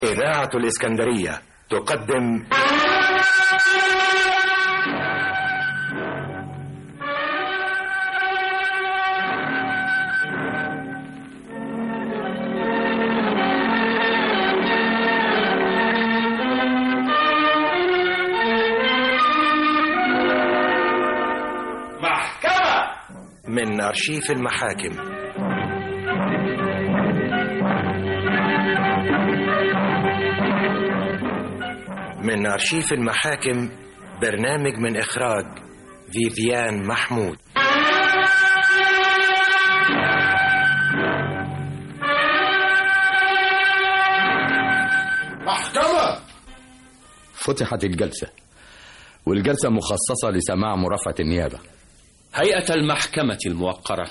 إذاعة الإسكندرية تقدم محكمة من أرشيف المحاكم من أرشيف المحاكم برنامج من إخراج فيفيان محمود محكمة فتحت الجلسة والجلسة مخصصة لسماع مرافعة النيابة هيئة المحكمة الموقرة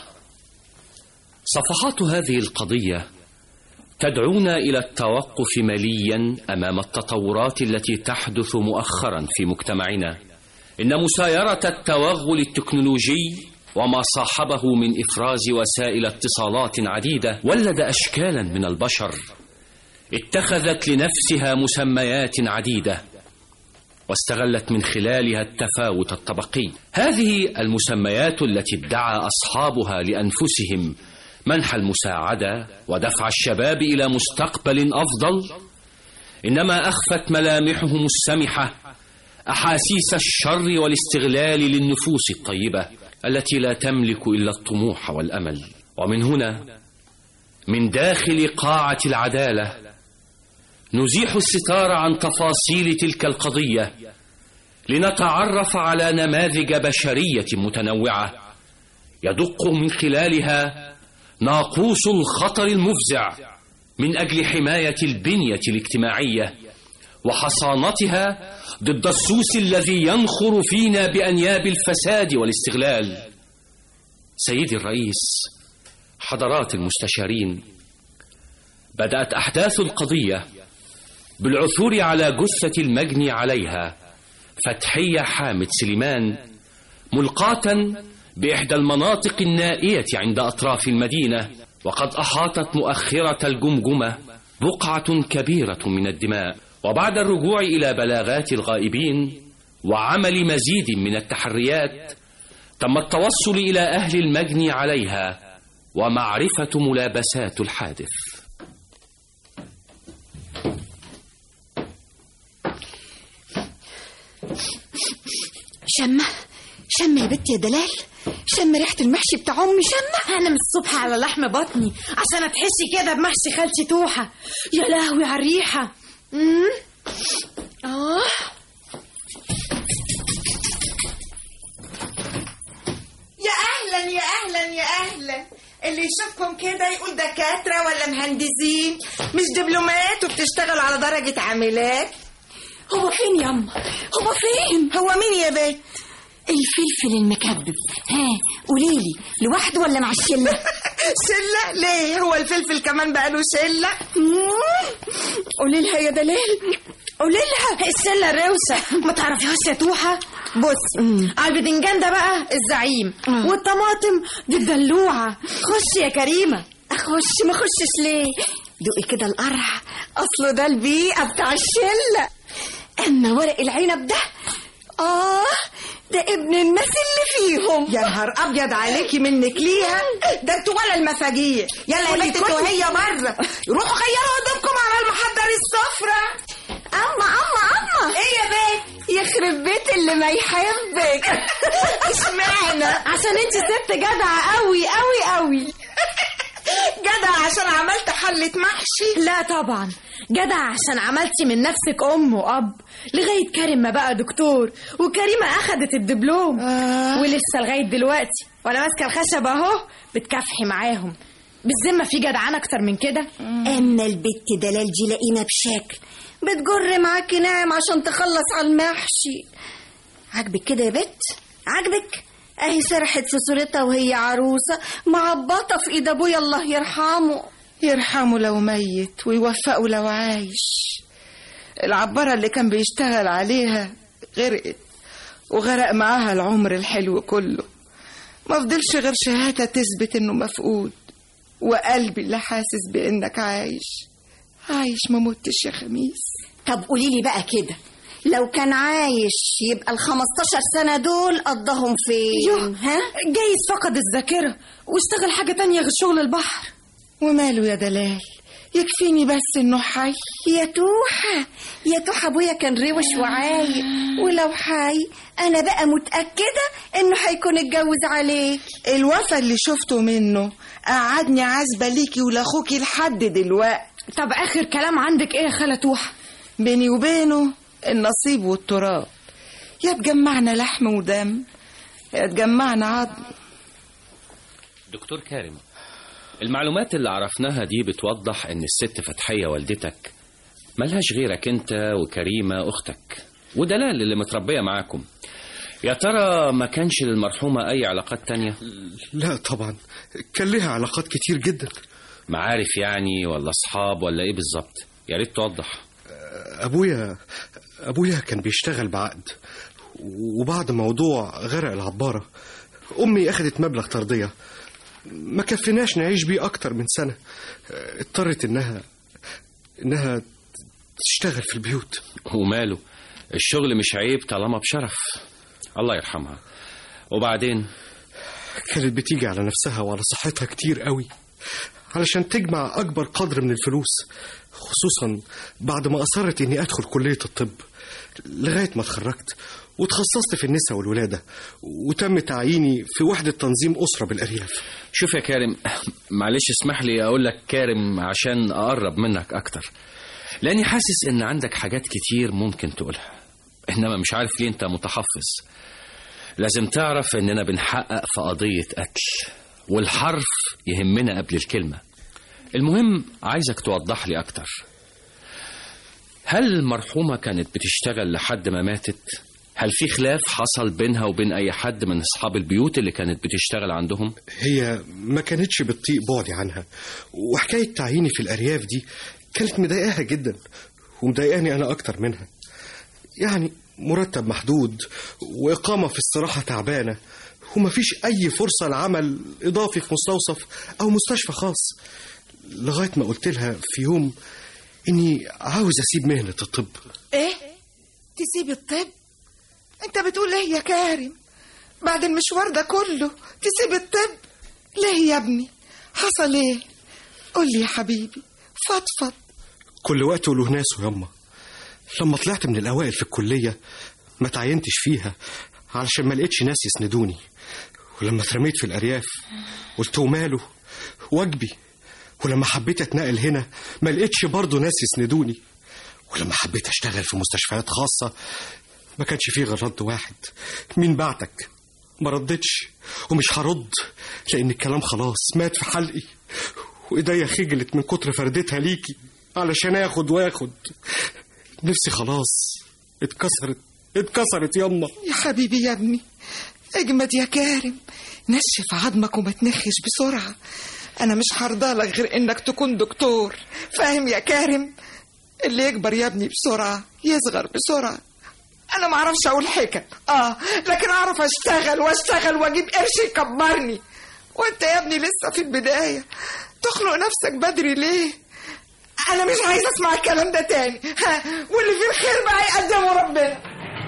صفحات هذه القضية تدعونا إلى التوقف مليا أمام التطورات التي تحدث مؤخرا في مجتمعنا إن مسايرة التوغل التكنولوجي وما صاحبه من إفراز وسائل اتصالات عديدة ولد أشكالا من البشر اتخذت لنفسها مسميات عديدة واستغلت من خلالها التفاوت الطبقي هذه المسميات التي ادعى أصحابها لأنفسهم منح المساعدة ودفع الشباب إلى مستقبل أفضل إنما أخفت ملامحهم السمحة أحاسيس الشر والاستغلال للنفوس الطيبة التي لا تملك إلا الطموح والأمل ومن هنا من داخل قاعة العدالة نزيح الستار عن تفاصيل تلك القضية لنتعرف على نماذج بشرية متنوعة يدق من خلالها ناقوس الخطر المفزع من أجل حماية البنية الاجتماعية وحصانتها ضد السوس الذي ينخر فينا بأنياب الفساد والاستغلال سيدي الرئيس حضرات المستشارين بدأت أحداث القضية بالعثور على جثة المجني عليها فتحية حامد سليمان ملقاة بإحدى المناطق النائية عند أطراف المدينة وقد أحاطت مؤخرة الجمجمة بقعة كبيرة من الدماء وبعد الرجوع إلى بلاغات الغائبين وعمل مزيد من التحريات تم التوصل إلى أهل المجني عليها ومعرفة ملابسات الحادث شمة شمة يا بنت يا دلال شم ريحة المحشي بتاع أمي شمة أنا من الصبح على لحم بطني عشان هتحسي كده بمحشي خالتي توحة يا لهوي على الريحة امم آه يا اهلا يا اهلا يا اهلا اللي يشوفكم كده يقول دكاتره ولا مهندسين مش دبلومات وبتشتغل على درجه عاملات هو فين ياما هو فين هو مين يا بيت الفلفل المكبب ها قوليلي لوحده ولا مع الشلة شله ليه هو الفلفل كمان بقى له شله قولي لها يا دلال قولي لها السلة الروسة ما تعرفيهاش يا توحة بصي على البدنجان ده بقى الزعيم مم. والطماطم دي الدلوعة خشي يا كريمة اخش ما اخشش ليه دوقي كده القرع اصله ده البيئة بتاع الشلة اما ورق العنب ده اه ده ابن الناس اللي فيهم يا نهار ابيض عليكي منك ليها ده انتوا ولا المفاجيع يلا يا قولي بنت كل- وهي بره روحوا غيروا هدومكم على المحضر السفره اما اما اما ايه يا بنت يخرب بيت اللي ما يحبك اشمعنى عشان انت ست جدعة قوي قوي قوي جدع عشان عملت حلة محشي لا طبعا جدع عشان عملتي من نفسك ام واب لغايه كريم ما بقى دكتور وكريمه اخدت الدبلوم آه. ولسه لغايه دلوقتي وانا ماسكه الخشب اهو بتكافحي معاهم بالذمه في جدعان اكتر من كده اما البت دلال دي لقينا بشكل بتجر معاكي ناعم عشان تخلص على المحشي عاجبك كده يا بت عاجبك اهي سرحت في صورتها وهي عروسه معبطه في ايد ابويا الله يرحمه يرحمه لو ميت ويوفقه لو عايش العبارة اللي كان بيشتغل عليها غرقت وغرق معاها العمر الحلو كله ما فضلش غير شهادة تثبت انه مفقود وقلبي اللي حاسس بانك عايش عايش ما متش يا خميس طب قولي لي بقى كده لو كان عايش يبقى ال 15 سنة دول قضاهم فين؟ يوه ها؟ جايز فقد الذاكرة واشتغل حاجة تانية غير شغل البحر وماله يا دلال يكفيني بس انه حي يا توحة يا توحة ابويا كان روش وعايق ولو حي انا بقى متأكدة انه هيكون اتجوز عليك الوفا اللي شفته منه قعدني عازبه ليكي ولاخوكي لحد دلوقتي طب آخر كلام عندك إيه يا خالة توحة بيني وبينه النصيب والتراب يا تجمعنا لحم ودم يا تجمعنا عظم دكتور كارم المعلومات اللي عرفناها دي بتوضح ان الست فتحية والدتك ملهاش غيرك انت وكريمة اختك ودلال اللي متربية معاكم يا ترى ما كانش للمرحومة اي علاقات تانية لا طبعا كان لها علاقات كتير جدا معارف يعني ولا اصحاب ولا ايه بالظبط يا ريت توضح ابويا ابويا كان بيشتغل بعقد وبعد موضوع غرق العبارة امي اخدت مبلغ ترضية ما كفيناش نعيش بيه اكتر من سنة اضطرت انها انها تشتغل في البيوت وماله الشغل مش عيب طالما بشرف الله يرحمها وبعدين كانت بتيجي على نفسها وعلى صحتها كتير قوي علشان تجمع أكبر قدر من الفلوس خصوصا بعد ما أصرت إني أدخل كلية الطب لغاية ما اتخرجت وتخصصت في النساء والولادة وتم تعييني في وحدة تنظيم أسرة بالأرياف شوف يا كارم معلش اسمح لي اقول لك كارم عشان اقرب منك اكتر لاني حاسس ان عندك حاجات كتير ممكن تقولها انما مش عارف ليه انت متحفظ لازم تعرف اننا بنحقق في قضية قتل والحرف يهمنا قبل الكلمة المهم عايزك توضح لي اكتر هل المرحومة كانت بتشتغل لحد ما ماتت؟ هل في خلاف حصل بينها وبين أي حد من أصحاب البيوت اللي كانت بتشتغل عندهم؟ هي ما كانتش بتطيق بعدي عنها وحكاية تعييني في الأرياف دي كانت مضايقاها جدا ومضايقاني أنا أكتر منها يعني مرتب محدود وإقامة في استراحة تعبانة ومفيش أي فرصة لعمل إضافي في مستوصف أو مستشفى خاص لغاية ما قلت لها في يوم إني عاوز أسيب مهنة الطب ايه تسيب الطب انت بتقول ايه يا كارم بعد المشوار ده كله تسيب الطب ليه يا ابني حصل ايه قول لي يا حبيبي فضفض كل وقت وله ناسه ياما لما طلعت من الأوائل في الكلية ما تعينتش فيها علشان ما لقيتش ناس يسندوني ولما اترميت في الأرياف قلت وماله واجبي ولما حبيت اتنقل هنا ما لقيتش برضه ناس يسندوني ولما حبيت اشتغل في مستشفيات خاصة ما كانش فيه غير رد واحد مين بعتك ما ردتش ومش هرد لان الكلام خلاص مات في حلقي وايديا خجلت من كتر فردتها ليكي علشان اخد واخد نفسي خلاص اتكسرت اتكسرت يما يا حبيبي يا ابني اجمد يا كارم نشف عظمك وما تنخش بسرعة أنا مش هرضالك غير إنك تكون دكتور فاهم يا كارم اللي يكبر يا ابني بسرعة يصغر بسرعة أنا ما أعرفش أقول حكم آه لكن أعرف أشتغل وأشتغل وأجيب قرش يكبرني وأنت يا ابني لسه في البداية تخنق نفسك بدري ليه أنا مش عايز أسمع الكلام ده تاني ها واللي فيه الخير بقى يقدمه ربنا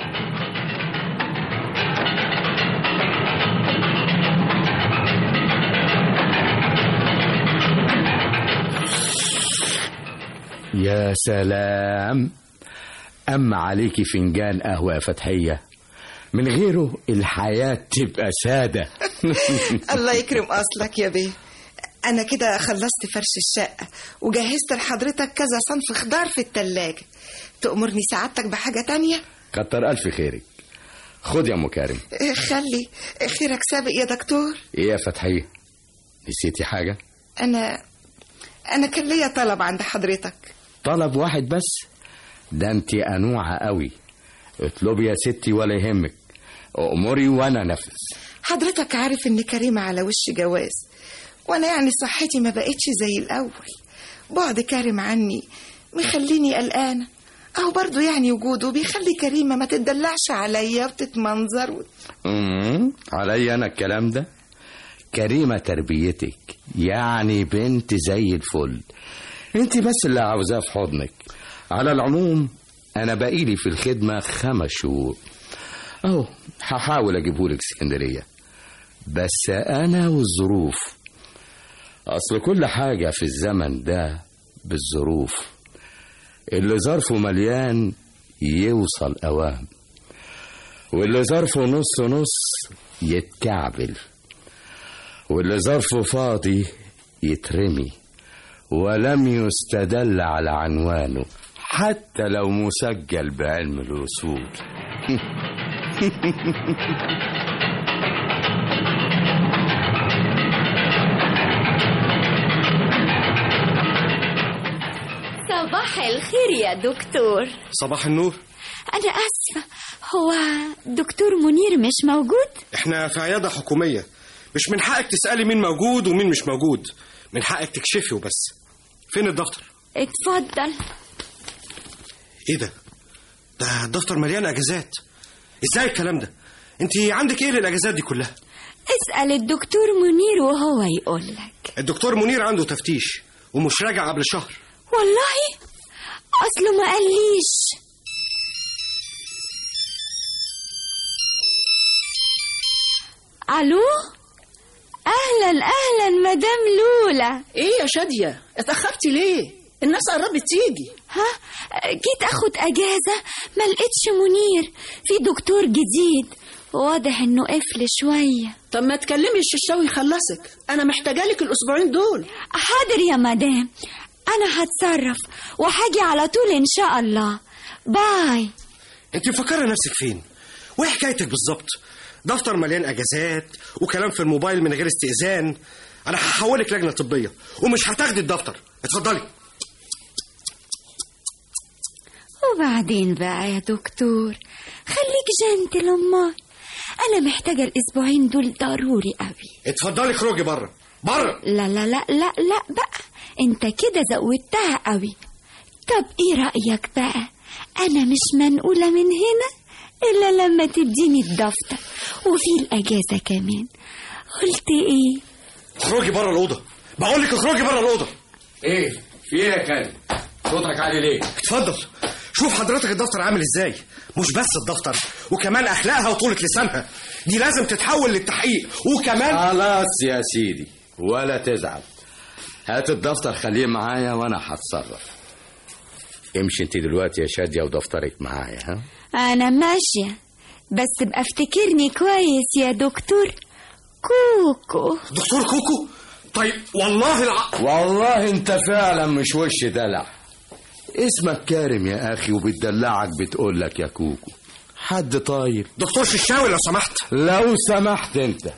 يا سلام أما عليكي فنجان قهوة يا فتحية من غيره الحياة تبقى سادة الله يكرم أصلك يا بيه أنا كده خلصت فرش الشقة وجهزت لحضرتك كذا صنف خضار في التلاجة تأمرني سعادتك بحاجة تانية كتر ألف خيرك خد يا أم كارم إيه، خلي خيرك سابق يا دكتور إيه يا فتحية نسيتي حاجة أنا أنا كان ليا طلب عند حضرتك طلب واحد بس ده انت أنوعة قوي اطلبي يا ستي ولا يهمك أمري وأنا نفذ حضرتك عارف إن كريمة على وش جواز وأنا يعني صحتي ما بقتش زي الأول بعد كريم عني مخليني قلقانة أهو برضو يعني وجوده بيخلي كريمة ما تدلعش عليا وتتمنظر و... امم علي أنا الكلام ده كريمة تربيتك يعني بنت زي الفل انت بس اللي عاوزاه في حضنك على العموم انا بقيلي في الخدمة خمس شهور اهو هحاول اجيبهولك اسكندرية بس انا والظروف اصل كل حاجة في الزمن ده بالظروف اللي ظرفه مليان يوصل اوام واللي ظرفه نص نص يتكعبل واللي ظرفه فاضي يترمي ولم يستدل على عنوانه حتى لو مسجل بعلم الوصول صباح الخير يا دكتور صباح النور أنا آسفة هو دكتور منير مش موجود؟ احنا في عيادة حكومية مش من حقك تسألي مين موجود ومين مش موجود من حقك تكشفي وبس فين الدفتر اتفضل ايه ده ده الدفتر مليان اجازات ازاي الكلام ده انت عندك ايه للاجازات دي كلها اسأل الدكتور منير وهو يقول لك الدكتور منير عنده تفتيش ومش راجع قبل شهر والله أصله ما قاليش ألو أهلا أهلا مدام لولا ايه يا شادية اتأخرتي ليه الناس قربت تيجي ها جيت أخد أجازة ما لقيتش منير في دكتور جديد واضح إنه قفل شوية طب ما تكلمي الششاوي يخلصك انا محتاجة لك الاسبوعين دول حاضر يا مدام أنا هتصرف وهاجي على طول إن شاء الله باي انت مفكره نفسك فين وايه حكايتك بالظبط دفتر مليان اجازات وكلام في الموبايل من غير استئذان انا هحولك لجنه طبيه ومش هتاخدي الدفتر اتفضلي وبعدين بقى يا دكتور خليك جنتل امال انا محتاجه الاسبوعين دول ضروري قوي اتفضلي اخرجي بره بره لا لا لا لا لا بقى انت كده زودتها قوي طب ايه رايك بقى انا مش منقوله من هنا الا لما تديني الدفتر وفي الاجازه كمان قلت ايه اخرجي بره الاوضه بقول لك اخرجي بره الاوضه ايه في ايه يا كريم صوتك عالي ليه اتفضل شوف حضرتك الدفتر عامل ازاي مش بس الدفتر وكمان اخلاقها وطولة لسانها دي لازم تتحول للتحقيق وكمان خلاص يا سيدي ولا تزعل هات الدفتر خليه معايا وانا هتصرف امشي انت دلوقتي يا شادية ودفترك معايا ها انا ماشيه بس ابقى افتكرني كويس يا دكتور كوكو دكتور كوكو طيب والله الع... والله انت فعلا مش وش دلع اسمك كارم يا اخي وبتدلعك بتقول لك يا كوكو حد طيب دكتور ششاوي لو سمحت لو سمحت انت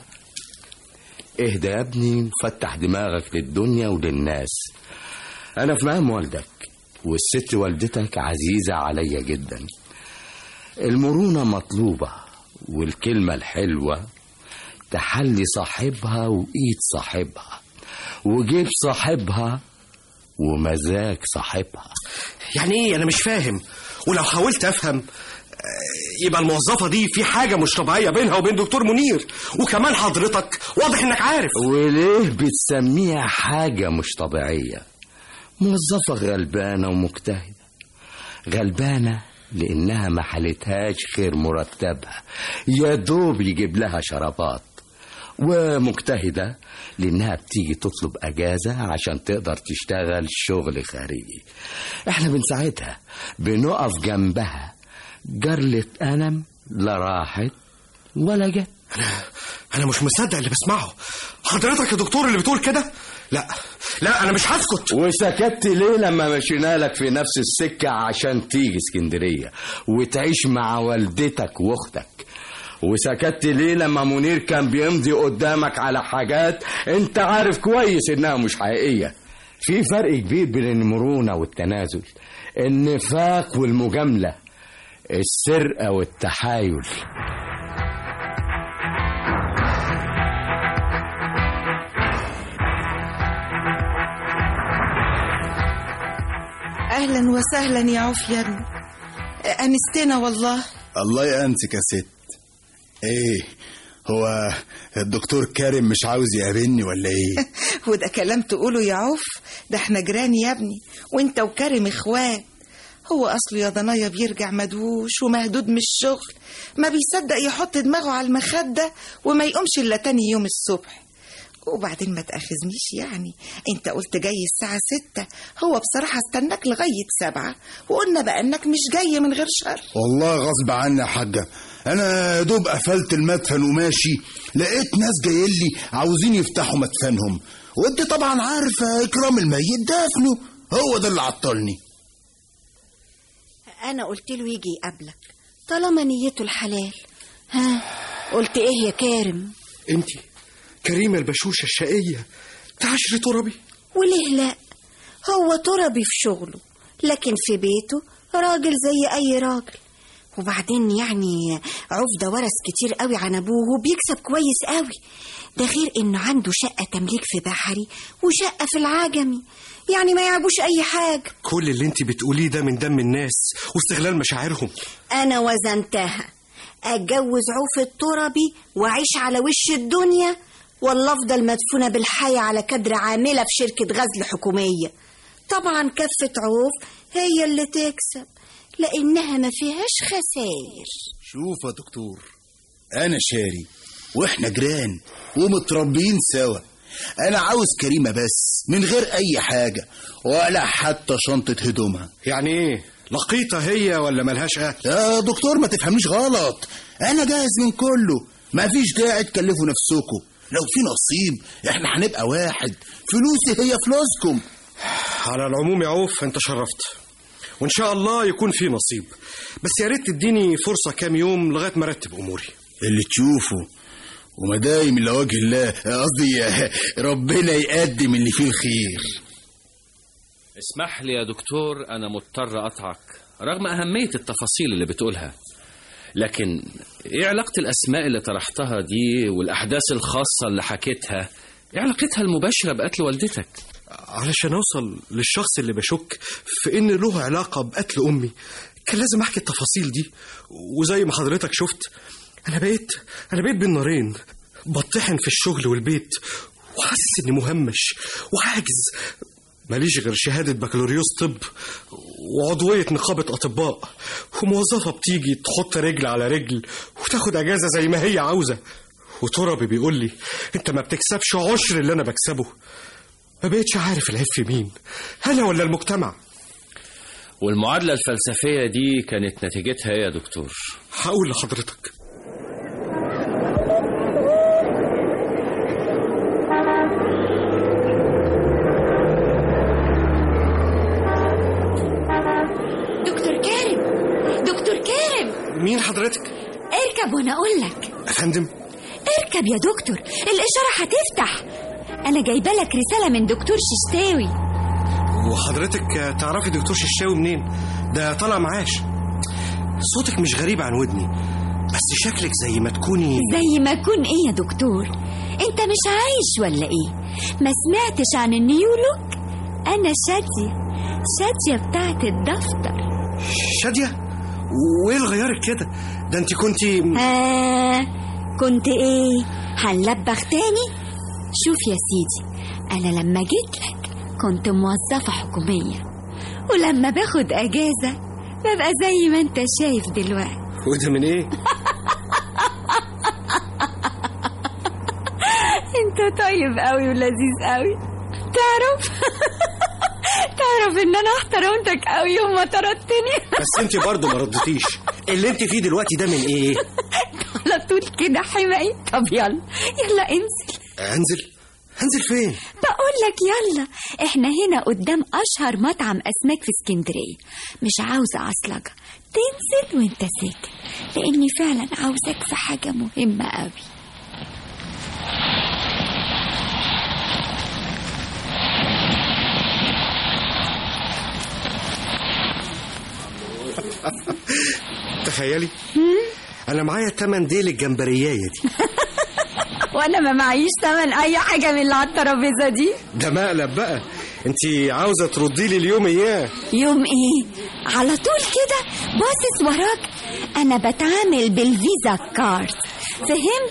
اهدى يا ابني وفتح دماغك للدنيا وللناس انا في مقام والدك والست والدتك عزيزة عليا جدا المرونة مطلوبة والكلمة الحلوة تحلي صاحبها وإيد صاحبها وجيب صاحبها ومزاج صاحبها يعني ايه انا مش فاهم ولو حاولت افهم آه، يبقى الموظفة دي في حاجة مش طبيعية بينها وبين دكتور منير وكمان حضرتك واضح انك عارف وليه بتسميها حاجة مش طبيعية موظفة غلبانة ومجتهدة غلبانة لأنها ما حلتهاش خير مرتبها يا دوب يجيب لها شرابات ومجتهدة لأنها بتيجي تطلب أجازة عشان تقدر تشتغل شغل خارجي احنا بنساعدها بنقف جنبها جرلة ألم لا راحت ولا جت انا مش مصدق اللي بسمعه حضرتك يا دكتور اللي بتقول كده لا لا انا مش هسكت وسكت ليه لما مشينا لك في نفس السكة عشان تيجي اسكندرية وتعيش مع والدتك واختك وسكت ليه لما منير كان بيمضي قدامك على حاجات انت عارف كويس انها مش حقيقية في فرق كبير بين المرونة والتنازل النفاق والمجاملة السرقة والتحايل اهلا وسهلا يا عفيان انستنا والله الله يأنسك يا ست ايه هو الدكتور كارم مش عاوز يقابلني ولا ايه وده كلام تقوله يا عوف ده احنا جيران يا ابني وانت وكريم اخوات هو اصله يا ضنايا بيرجع مدوش ومهدود من الشغل ما بيصدق يحط دماغه على المخدة وما يقومش الا تاني يوم الصبح وبعدين ما تأخذنيش يعني انت قلت جاي الساعة ستة هو بصراحة استناك لغاية سبعة وقلنا بقى انك مش جاي من غير شر والله غصب عني يا حاجة انا يا دوب قفلت المدفن وماشي لقيت ناس جايين لي عاوزين يفتحوا مدفنهم وانت طبعا عارفة اكرام الميت دفنه هو ده اللي عطلني انا قلت له يجي يقابلك طالما نيته الحلال ها قلت ايه يا كارم انت كريمة البشوشة الشقية تعشري تربي وليه لا هو تربي في شغله لكن في بيته راجل زي اي راجل وبعدين يعني عفدة ورث كتير قوي عن ابوه وبيكسب كويس قوي ده غير انه عنده شقة تمليك في بحري وشقة في العجمي يعني ما يعبوش اي حاجة كل اللي انت بتقوليه ده من دم الناس واستغلال مشاعرهم انا وزنتها اتجوز عوف التربي واعيش على وش الدنيا ولا افضل مدفونة بالحياة على كدر عاملة في شركة غزل حكومية طبعا كفة عوف هي اللي تكسب لانها ما فيهاش خسائر شوف يا دكتور انا شاري واحنا جيران ومتربيين سوا انا عاوز كريمة بس من غير اي حاجة ولا حتى شنطة هدومها يعني ايه لقيطة هي ولا ملهاش اهل يا دكتور ما تفهمنيش غلط انا جاهز من كله ما فيش داعي تكلفوا نفسكم لو في نصيب احنا هنبقى واحد فلوسي هي فلوسكم على العموم يا عوف انت شرفت وان شاء الله يكون في نصيب بس يا ريت تديني فرصة كام يوم لغاية ما ارتب اموري اللي تشوفه وما دايم الا وجه الله قصدي ربنا يقدم اللي فيه الخير اسمح لي يا دكتور أنا مضطر أقطعك رغم أهمية التفاصيل اللي بتقولها لكن إيه علاقة الأسماء اللي طرحتها دي والأحداث الخاصة اللي حكيتها إيه علاقتها المباشرة بقتل والدتك علشان اوصل للشخص اللي بشك في ان له علاقة بقتل امي كان لازم احكي التفاصيل دي وزي ما حضرتك شفت انا بقيت انا بقيت بين نارين بطحن في الشغل والبيت وحاسس اني مهمش وعاجز ماليش غير شهادة بكالوريوس طب وعضوية نقابة أطباء وموظفة بتيجي تحط رجل على رجل وتاخد أجازة زي ما هي عاوزة وتربي بيقول لي أنت ما بتكسبش عشر اللي أنا بكسبه ما بقتش عارف العيب في مين أنا ولا المجتمع والمعادلة الفلسفية دي كانت نتيجتها إيه يا دكتور هقول لحضرتك دكتور كارم دكتور كارم مين حضرتك؟ اركب وانا اقول لك أفندم اركب يا دكتور الاشاره هتفتح انا جايبه لك رساله من دكتور ششتاوي وحضرتك تعرفي دكتور ششاوي منين؟ ده طالع معاش صوتك مش غريب عن ودني بس شكلك زي ما تكوني زي ما اكون ايه يا دكتور انت مش عايش ولا ايه ما سمعتش عن النيولوج انا شاديه شاديه بتاعت الدفتر شادية وايه اللي غيرك كده ده انت كنتي ها كنت ايه هنلبخ تاني شوف يا سيدي انا لما جيت لك كنت موظفه حكوميه ولما باخد اجازه ببقى زي ما انت شايف دلوقتي وده من ايه انت طيب قوي ولذيذ قوي تعرف تعرف ان انا احترمتك قوي يوم ما طردتني بس انت برضه ما ردتيش اللي انت فيه دلوقتي ده من ايه على طول كده حماي طب يلا يلا انزل انزل هنزل فين بقول لك يلا احنا هنا قدام اشهر مطعم اسماك في اسكندريه مش عاوزه عصلجه تنزل وانت ساكت لاني فعلا عاوزك في حاجه مهمه قوي تخيلي انا معايا تمن ديل الجمبريايه دي وانا ما معيش تمن اي حاجه من اللي على الترابيزه دي ده مقلب بقى انت عاوزه تردي لي اليوم اياه يوم ايه على طول كده باصص وراك انا بتعامل بالفيزا كارد فهمت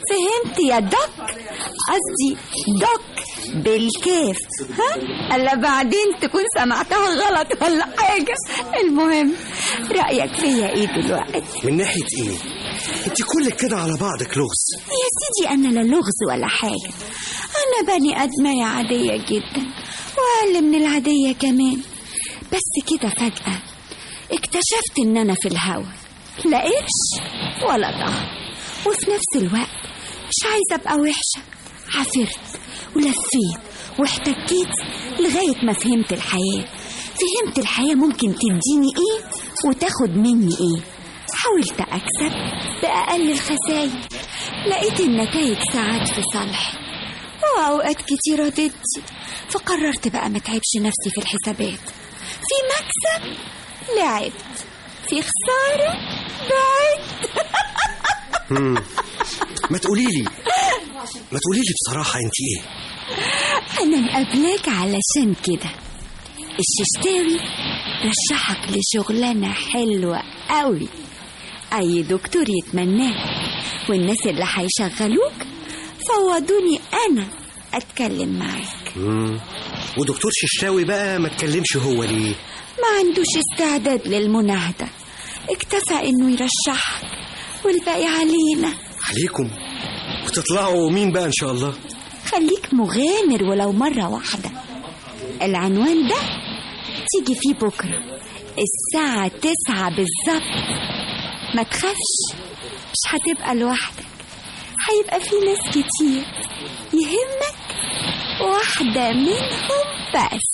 فهمت يا دوك قصدي دوك بالكاف ها الا بعدين تكون سمعتها غلط ولا حاجه المهم رايك فيا ايه دلوقتي من ناحيه ايه انت كلك كده على بعضك لغز يا سيدي انا لا لغز ولا حاجه انا بني ادميه عاديه جدا واقل من العاديه كمان بس كده فجاه اكتشفت ان انا في الهوا لا قرش ولا ظهر وفي نفس الوقت مش عايزه ابقى وحشه عافرت ولفيت واحتكيت لغايه ما فهمت الحياه فهمت الحياه ممكن تديني ايه وتاخد مني ايه حاولت اكسب باقل الخسائر لقيت النتائج ساعات في صالحي واوقات كتيره ضدي فقررت بقى ما تعبش نفسي في الحسابات في مكسب لعبت في خساره بعدت مم. ما تقولي لي ما تقولي لي بصراحه انت ايه أنا مقابلاك علشان كده الششتاوي رشحك لشغلانة حلوة قوي أي دكتور يتمناها والناس اللي هيشغلوك فوضوني أنا أتكلم معاك مم. ودكتور ششتاوي بقى ما تكلمش هو ليه ما عندوش استعداد للمناهدة اكتفى إنه يرشحك والباقي علينا عليكم وتطلعوا مين بقى ان شاء الله خليك مغامر ولو مرة واحدة العنوان ده تيجي فيه بكرة الساعة تسعة بالظبط ما تخافش مش هتبقى لوحدك هيبقى في ناس كتير يهمك واحدة منهم بس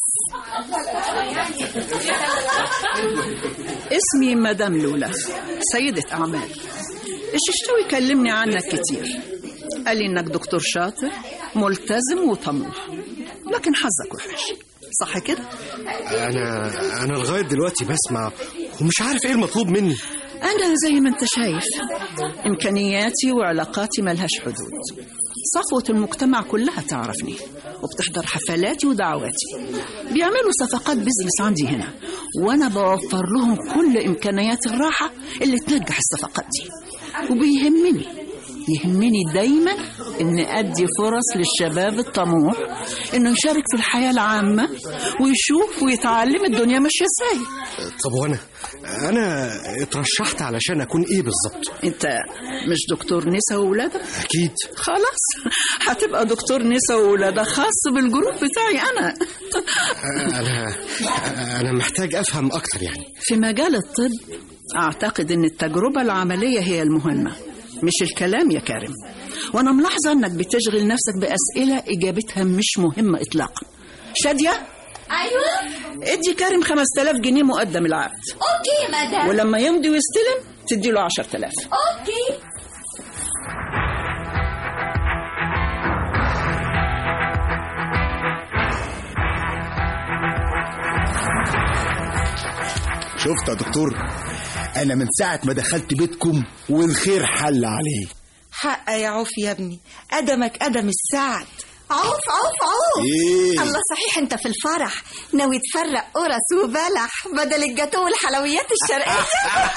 اسمي مدام لولا سيدة أعمال الششتوي كلمني عنك كتير قال لي إنك دكتور شاطر ملتزم وطموح لكن حظك وحش صح كده؟ انا انا لغايه دلوقتي بسمع ومش عارف ايه المطلوب مني أنا زي ما أنت شايف إمكانياتي وعلاقاتي ملهاش حدود صفوة المجتمع كلها تعرفني وبتحضر حفلاتي ودعواتي بيعملوا صفقات بيزنس عندي هنا وأنا بوفر لهم كل إمكانيات الراحة اللي تنجح الصفقات دي وبيهمني يهمني دايما ان ادي فرص للشباب الطموح انه يشارك في الحياه العامه ويشوف ويتعلم الدنيا ماشيه ازاي طب وانا انا اترشحت علشان اكون ايه بالظبط انت مش دكتور نسا وولادة اكيد خلاص هتبقى دكتور نسا وولادة خاص بالجروب بتاعي انا انا انا محتاج افهم اكتر يعني في مجال الطب اعتقد ان التجربه العمليه هي المهمه مش الكلام يا كارم وانا ملاحظه انك بتشغل نفسك باسئله اجابتها مش مهمه اطلاقا شاديه أيوة ادي كارم 5000 جنيه مقدم العقد أوكي مدام ولما يمضي ويستلم تدي له 10000 أوكي شفت يا دكتور انا من ساعه ما دخلت بيتكم والخير حل عليه حق يا عوف يا ابني قدمك قدم السعد عوف عوف عوف ايه الله صحيح انت في الفرح ناوي تفرق قرص وبلح بدل الجاتو والحلويات الشرقية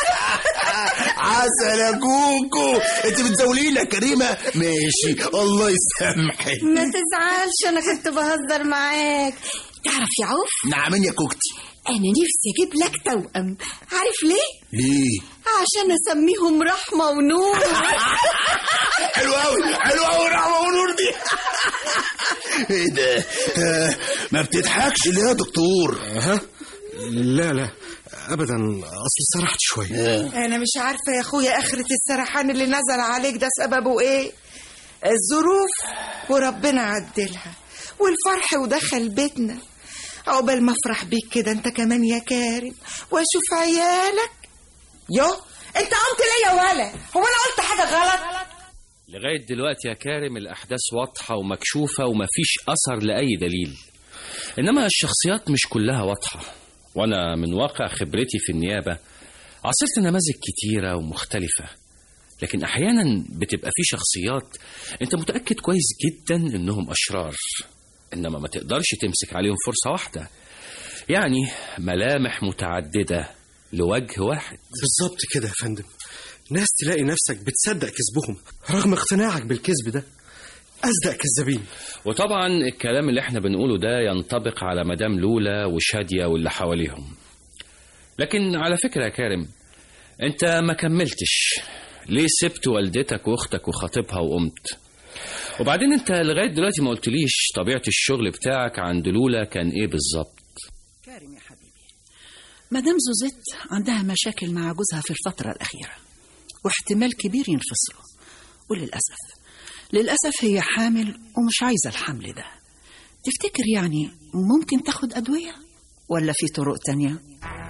عسل يا كوكو انت بتزولينا كريمه ماشي الله يسامحك ما تزعلش انا كنت بهزر معاك تعرف يا عوف نعمين يا كوكتي انا نفسي اجيب لك توأم عارف ليه ليه عشان اسميهم رحمة ونور حلو قوي حلو قوي رحمه ونور دي ايه ده آه، ما بتضحكش ليه يا دكتور ها لا لا ابدا اصل سرحت شويه انا مش عارفه يا اخويا اخره السرحان اللي نزل عليك ده سببه ايه الظروف وربنا عدلها والفرح ودخل بيتنا عقبال ما افرح بيك كده انت كمان يا كارم واشوف عيالك يو انت قمت ليه يا ولا هو انا قلت حاجه غلط لغاية دلوقتي يا كارم الأحداث واضحة ومكشوفة ومفيش أثر لأي دليل إنما الشخصيات مش كلها واضحة وأنا من واقع خبرتي في النيابة عاصرت نماذج كتيرة ومختلفة لكن أحيانا بتبقى في شخصيات أنت متأكد كويس جدا إنهم أشرار إنما ما تقدرش تمسك عليهم فرصة واحدة يعني ملامح متعددة لوجه واحد بالظبط كده يا فندم ناس تلاقي نفسك بتصدق كذبهم رغم اقتناعك بالكذب ده أصدق كذابين وطبعا الكلام اللي احنا بنقوله ده ينطبق على مدام لولا وشادية واللي حواليهم لكن على فكرة يا كارم انت ما كملتش ليه سبت والدتك واختك وخطيبها وقمت وبعدين انت لغاية دلوقتي ما قلتليش طبيعة الشغل بتاعك عند لولا كان ايه بالظبط كارم يا حبيبي مدام زوزيت عندها مشاكل مع جوزها في الفترة الأخيرة واحتمال كبير ينفصلوا وللأسف للأسف هي حامل ومش عايزة الحمل ده تفتكر يعني ممكن تاخد أدوية ولا في طرق تانية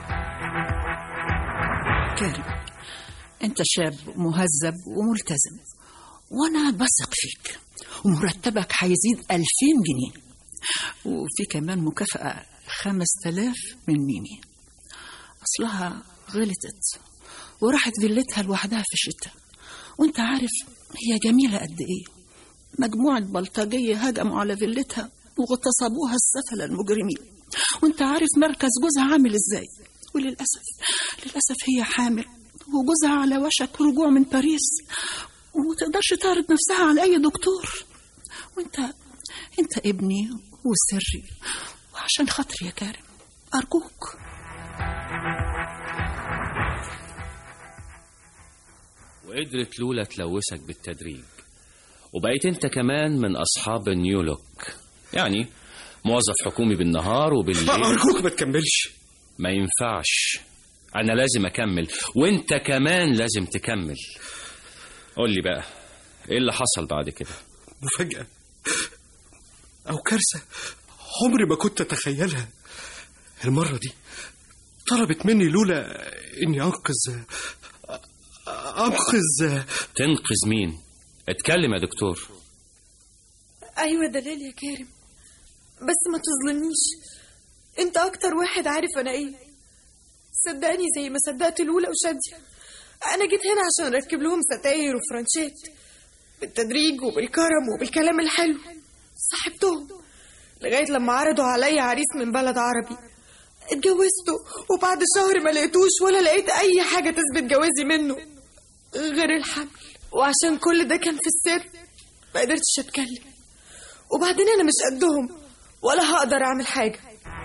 كارم أنت شاب مهذب وملتزم وأنا بثق فيك ومرتبك هيزيد ألفين جنيه وفي كمان مكافأة خمس تلاف من ميمي أصلها غلطت وراحت فيلتها لوحدها في الشتاء وانت عارف هي جميلة قد ايه مجموعة بلطجية هجموا على فيلتها واغتصبوها السفلة المجرمين وانت عارف مركز جوزها عامل ازاي وللأسف للأسف هي حامل وجوزها على وشك رجوع من باريس ومتقدرش تعرض نفسها على أي دكتور وانت انت ابني وسري وعشان خاطري يا كارم أرجوك وقدرت لولا تلوثك بالتدريج وبقيت انت كمان من اصحاب النيولوك يعني موظف حكومي بالنهار وبالليل أرجوك ما تكملش ما ينفعش انا لازم اكمل وانت كمان لازم تكمل قول لي بقى ايه اللي حصل بعد كده مفاجأة أو كارثة عمري ما كنت أتخيلها المرة دي طلبت مني لولا إني أنقذ أنقذ تنقذ مين اتكلم يا دكتور ايوه دلال يا كارم بس ما تظلمنيش انت اكتر واحد عارف انا ايه صدقني زي ما صدقت لولا وشادية انا جيت هنا عشان اركب لهم ستاير وفرنشات بالتدريج وبالكرم وبالكلام الحلو صاحبتهم لغاية لما عرضوا عليا عريس من بلد عربي اتجوزته وبعد شهر ما لقيتوش ولا لقيت اي حاجة تثبت جوازي منه غير الحمل وعشان كل ده كان في السر ما قدرتش اتكلم وبعدين انا مش قدهم ولا هقدر اعمل حاجة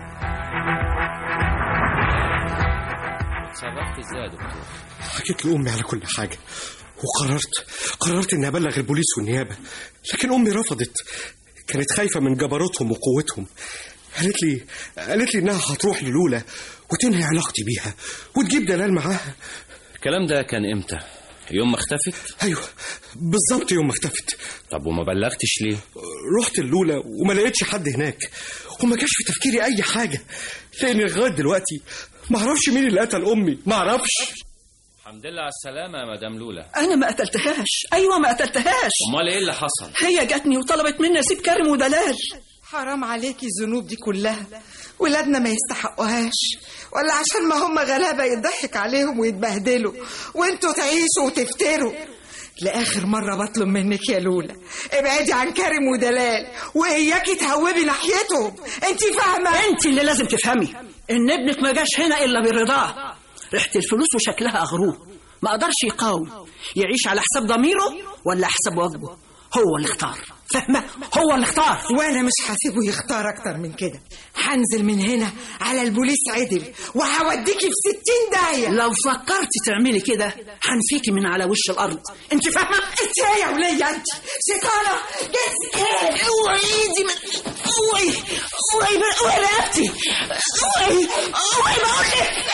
اتصرفت ازاي يا دكتور حكيت لأمي على كل حاجة وقررت قررت إني أبلغ البوليس والنيابة لكن أمي رفضت كانت خايفة من جبروتهم وقوتهم قالت لي قالت لي إنها هتروح للولا وتنهي علاقتي بيها وتجيب دلال معاها الكلام ده كان امتى يوم ما اختفت أيوه بالظبط يوم ما اختفت طب وما بلغتش ليه رحت اللولا وما لقيتش حد هناك وما كانش في تفكيري أي حاجة لأن لغاية دلوقتي ما أعرفش مين اللي قتل أمي ما أعرفش الحمد لله على السلامة يا مدام لولا أنا ما قتلتهاش أيوة ما قتلتهاش امال ايه اللي حصل هي جاتني وطلبت مني أسيب كارم ودلال حرام عليكي الذنوب دي كلها ولادنا ما يستحقوهاش ولا عشان ما هم غلابة يضحك عليهم ويتبهدلوا وانتوا تعيشوا وتفتروا لآخر مرة بطلب منك يا لولا ابعدي عن كارم ودلال وإياكي تهوبي ناحيتهم انت فاهمة أنت اللي لازم تفهمي إن ابنك ما جاش هنا إلا برضاه ريحة الفلوس وشكلها أغروه ما قدرش يقاوم يعيش على حساب ضميره ولا حساب واجبه هو اللي اختار فاهمة هو اللي اختار وانا مش هسيبه يختار اكتر من كده هنزل من هنا على البوليس عدل وهوديكي في ستين داهية لو فكرتي تعملي كده هنفيكي من على وش الأرض أنت فاهمة انت ايه يا ولية انت شيطانة جنسك ايه اوعي ايدي من اوعي اوعي من اوعي رقبتي اوعي اوعي بقول لك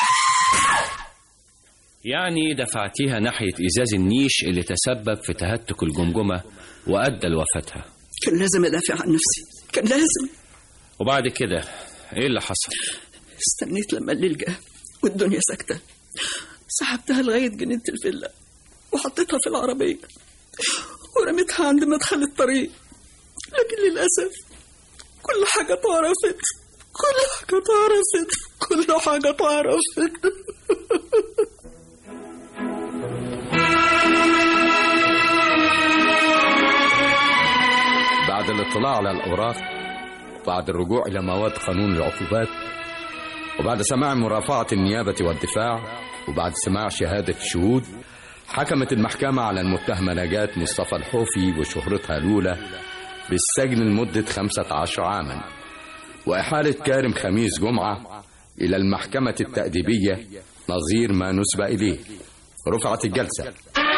يعني دفعتيها ناحية إزاز النيش اللي تسبب في تهتك الجمجمة وأدى لوفاتها كان لازم ادافع عن نفسي كان لازم وبعد كده إيه اللي حصل؟ استنيت لما الليل جه والدنيا ساكتة سحبتها لغاية جنينة الفيلا وحطيتها في العربية ورميتها عند مدخل الطريق لكن للأسف كل حاجة اتعرفت كل حاجة اتعرفت كل حاجة اتعرفت بعد الاطلاع على الأوراق وبعد الرجوع إلى مواد قانون العقوبات وبعد سماع مرافعة النيابة والدفاع وبعد سماع شهادة الشهود حكمت المحكمة على المتهمة نجاة مصطفى الحوفي وشهرتها الأولى بالسجن لمدة 15 عاما وإحالة كارم خميس جمعة إلى المحكمة التأديبية نظير ما نسب إليه رفعت الجلسة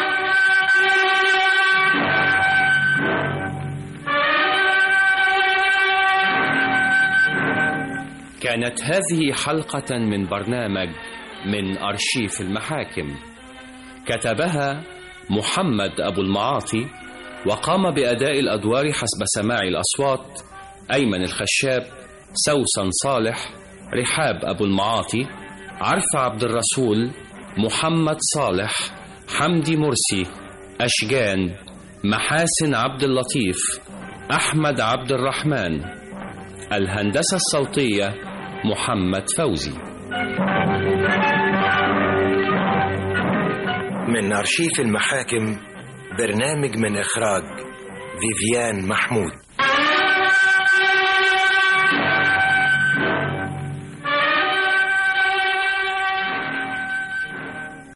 كانت هذه حلقة من برنامج من أرشيف المحاكم كتبها محمد أبو المعاطي وقام بأداء الأدوار حسب سماع الأصوات أيمن الخشاب سوسن صالح رحاب أبو المعاطي عرف عبد الرسول محمد صالح حمدي مرسي أشجان محاسن عبد اللطيف أحمد عبد الرحمن الهندسة الصوتية محمد فوزي من أرشيف المحاكم برنامج من إخراج فيفيان محمود